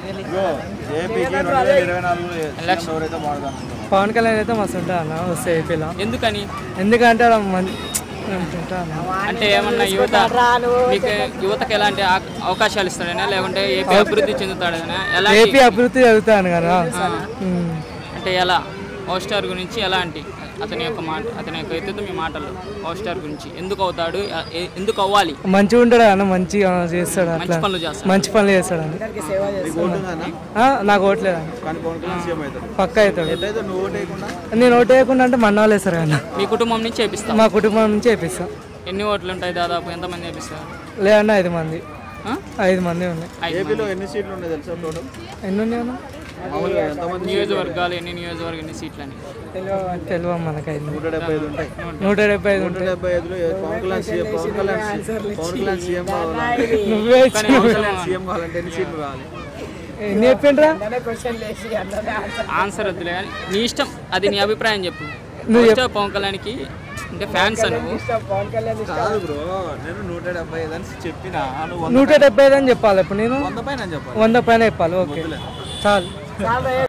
ఇగో ఏపీకి రెండు వేల ఇరవై నాలుగు ఎలక్షన్ ఎవరైతే బాగుంటుంది పవన్ కళ్యాణ్ అయితే మస్తు ఉంటా అన్న వస్తే ఏపీలో ఎందుకని ఎందుకంటే అలా మంచి ఉంటా అన్న అంటే ఏమన్నా యువత మీకు యువతకి ఎలాంటి ఆ- అవకాశాలు ఇస్తాడైనా లేకుంటే ఏపీ అభివృద్ధి చెందుతాడైనా ఎలా ఏపీ అభివృద్ధి చదువుతాను కదా ఉమ్. అంటే ఎలా పవర్ స్టార్ గురించి ఎలాంటి అతని యొక్క మాట అతని యొక్క ఎత్తుతో మీ మాటలు పవర్ స్టార్ గురించి ఎందుకు అవుతాడు ఎ- ఎ- ఎందుకు అవ్వాలి మంచిగా ఉంటాడు అన్న మంచిగా చేస్తాడు అట్లా మంచి పనులు చేస్తాడు మంచి పనులు చేస్తాడని నీకు ఓటు ఉందన్న ఆ, నాకు ఓట్లేదండి కానీ పవన్ కళ్యాణ్ సీఎం అవుతాడు పక్క అవుతాడు ఎట్లయితే నువ్వు ఓటు వేయకుండా నేను ఓటు వేయకుండా అంటే మన వాళ్ళు వేస్తారు కదా మీ కుటుంబం నుంచి చేపిస్తాం మా కుటుంబం నుంచి వేపిస్తాం ఎన్ని ఓట్లు ఉంటాయి దాదాపు ఎంతమంది చేపిస్తారు లేదన్న ఐదు మంది ఆ? ఐదు మంది ఉన్నాయి ఐదు ఏపీలో ఎన్ని సీట్లు ఉన్నాయి తెలుసా టోటల్ ఎన్ని ఉన్నాయి అన్న మామూలుగా ఎంతమంది నియోజకవర్గాలు ఎన్ని నియోజకవర్గం ఎన్ని సీట్లని తెలియదు మనకు ఐదు నూట డెబ్బై ఐదు ఉంటాయి నూట డెబ్బై ఐదు నూట డెబ్బై ఐదులో పవన్ కళ్యాణ్ సీఎం పవన్ కళ్యాణ్ సీ- పవన్ కళ్యాణ్ సీఎం కావాలంటే నువ్వే కానీ పవన్ కళ్యాణ్ సీఎం కావాలంటే ఎన్ని సీట్లు కావాలి ఎన్ని చెప్పిండ్రా ఆన్సర్ వద్దులే కానీ నీ ఇష్టం అది నీ అభిప్రాయం చెప్పు నువ్వు వచ్చావు పవన్ కళ్యాణ్కి అంటే ఫ్యాన్స్ నువ్వు కాదు బ్రో నేను నూట డెబ్బై ఐదు అని చెప్పిన నువ్వు వంద నూట డెబ్బై ఐదు అని చెప్పాలి ఇప్పుడు నేను వంద పైన అని చెప్పాలి వంద పైన చెప్పాలి ఓకే చాలు